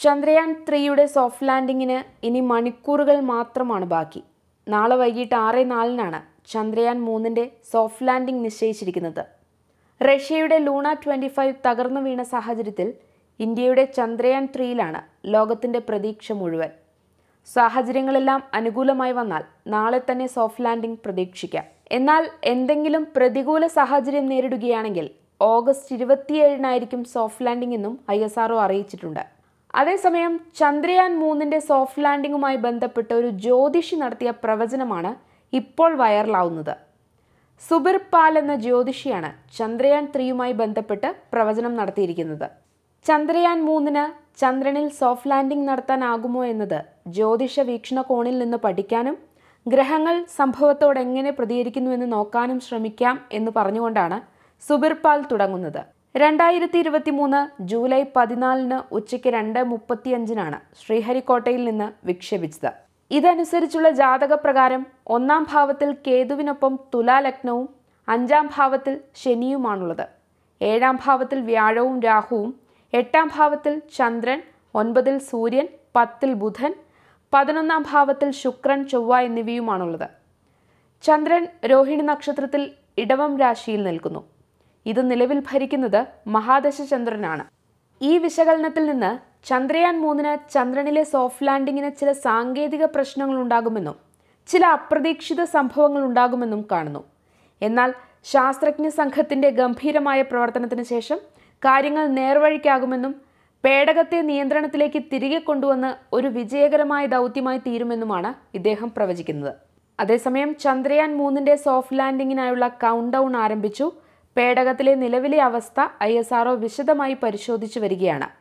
ചന്ദ്രയാൻ ത്രീയുടെ സോഫ്റ്റ് ലാൻഡിങ്ങിന് ഇനി മണിക്കൂറുകൾ മാത്രമാണ് ബാക്കി നാളെ വൈകിട്ട് ആറ് നാലിനാണ് ചന്ദ്രയാൻ മൂന്നിൻ്റെ സോഫ്റ്റ് ലാൻഡിംഗ് നിശ്ചയിച്ചിരിക്കുന്നത് റഷ്യയുടെ ലൂണ ട്വൻറ്റി ഫൈവ് തകർന്നു വീണ സാഹചര്യത്തിൽ ഇന്ത്യയുടെ ചന്ദ്രയാൻ ത്രീയിലാണ് ലോകത്തിൻ്റെ പ്രതീക്ഷ മുഴുവൻ സാഹചര്യങ്ങളെല്ലാം അനുകൂലമായി വന്നാൽ നാളെ തന്നെ സോഫ്റ്റ് ലാൻഡിംഗ് പ്രതീക്ഷിക്കാം എന്നാൽ എന്തെങ്കിലും പ്രതികൂല സാഹചര്യം നേരിടുകയാണെങ്കിൽ ഓഗസ്റ്റ് ഇരുപത്തിയേഴിനായിരിക്കും സോഫ്റ്റ് ലാൻഡിംഗ് എന്നും ഐ എസ് ആർഒ അറിയിച്ചിട്ടുണ്ട് അതേസമയം ചന്ദ്രയാൻ മൂന്നിന്റെ സോഫ്റ്റ് ലാൻഡിങ്ങുമായി ബന്ധപ്പെട്ട് ഒരു ജ്യോതിഷി നടത്തിയ പ്രവചനമാണ് ഇപ്പോൾ വൈറലാവുന്നത് സുബിർ പാൽ എന്ന ജ്യോതിഷിയാണ് ചന്ദ്രയാൻ ത്രീയുമായി ബന്ധപ്പെട്ട് പ്രവചനം നടത്തിയിരിക്കുന്നത് ചന്ദ്രയാൻ മൂന്നിന് ചന്ദ്രനിൽ സോഫ്റ്റ് ലാൻഡിംഗ് നടത്താനാകുമോ എന്നത് ജ്യോതിഷ വീക്ഷണകോണിൽ നിന്ന് പഠിക്കാനും ഗ്രഹങ്ങൾ സംഭവത്തോട് എങ്ങനെ പ്രതികരിക്കുന്നുവെന്ന് നോക്കാനും ശ്രമിക്കാം എന്ന് പറഞ്ഞുകൊണ്ടാണ് സുബിർ പാൽ തുടങ്ങുന്നത് രണ്ടായിരത്തി ഇരുപത്തി മൂന്ന് ജൂലൈ പതിനാലിന് ഉച്ചയ്ക്ക് രണ്ട് മുപ്പത്തിയഞ്ചിനാണ് ശ്രീഹരിക്കോട്ടയിൽ നിന്ന് വിക്ഷേപിച്ചത് ഇതനുസരിച്ചുള്ള ജാതകപ്രകാരം ഒന്നാം ഭാവത്തിൽ കേതുവിനൊപ്പം തുലാ ലഗ്നവും അഞ്ചാം ഭാവത്തിൽ ശനിയുമാണുള്ളത് ഏഴാം ഭാവത്തിൽ വ്യാഴവും രാഹുവും എട്ടാം ഭാവത്തിൽ ചന്ദ്രൻ ഒൻപതിൽ സൂര്യൻ പത്തിൽ ബുധൻ പതിനൊന്നാം ഭാവത്തിൽ ശുക്രൻ ചൊവ്വ എന്നിവയുമാണുള്ളത് ചന്ദ്രൻ രോഹിണി നക്ഷത്രത്തിൽ ഇടവം രാശിയിൽ നിൽക്കുന്നു ഇത് നിലവിൽ ഭരിക്കുന്നത് മഹാദശ ചന്ദ്രനാണ് ഈ വിശകലനത്തിൽ നിന്ന് ചന്ദ്രയാൻ മൂന്നിന് ചന്ദ്രനിലെ സോഫ്റ്റ് ലാൻഡിങ്ങിന് ചില സാങ്കേതിക പ്രശ്നങ്ങൾ ഉണ്ടാകുമെന്നും ചില അപ്രതീക്ഷിത സംഭവങ്ങൾ ഉണ്ടാകുമെന്നും കാണുന്നു എന്നാൽ ശാസ്ത്രജ്ഞ സംഘത്തിന്റെ ഗംഭീരമായ പ്രവർത്തനത്തിന് ശേഷം കാര്യങ്ങൾ നേർവഴിക്കാകുമെന്നും പേടകത്തെ നിയന്ത്രണത്തിലേക്ക് തിരികെ കൊണ്ടുവന്ന് ഒരു വിജയകരമായ ദൗത്യമായി തീരുമെന്നുമാണ് ഇദ്ദേഹം പ്രവചിക്കുന്നത് അതേസമയം ചന്ദ്രയാൻ മൂന്നിന്റെ സോഫ്റ്റ് ലാൻഡിങ്ങിനായുള്ള കൗണ്ട് ഡൗൺ ആരംഭിച്ചു പേടകത്തിലെ നിലവിലെ അവസ്ഥ ഐ വിശദമായി പരിശോധിച്ചു വരികയാണ്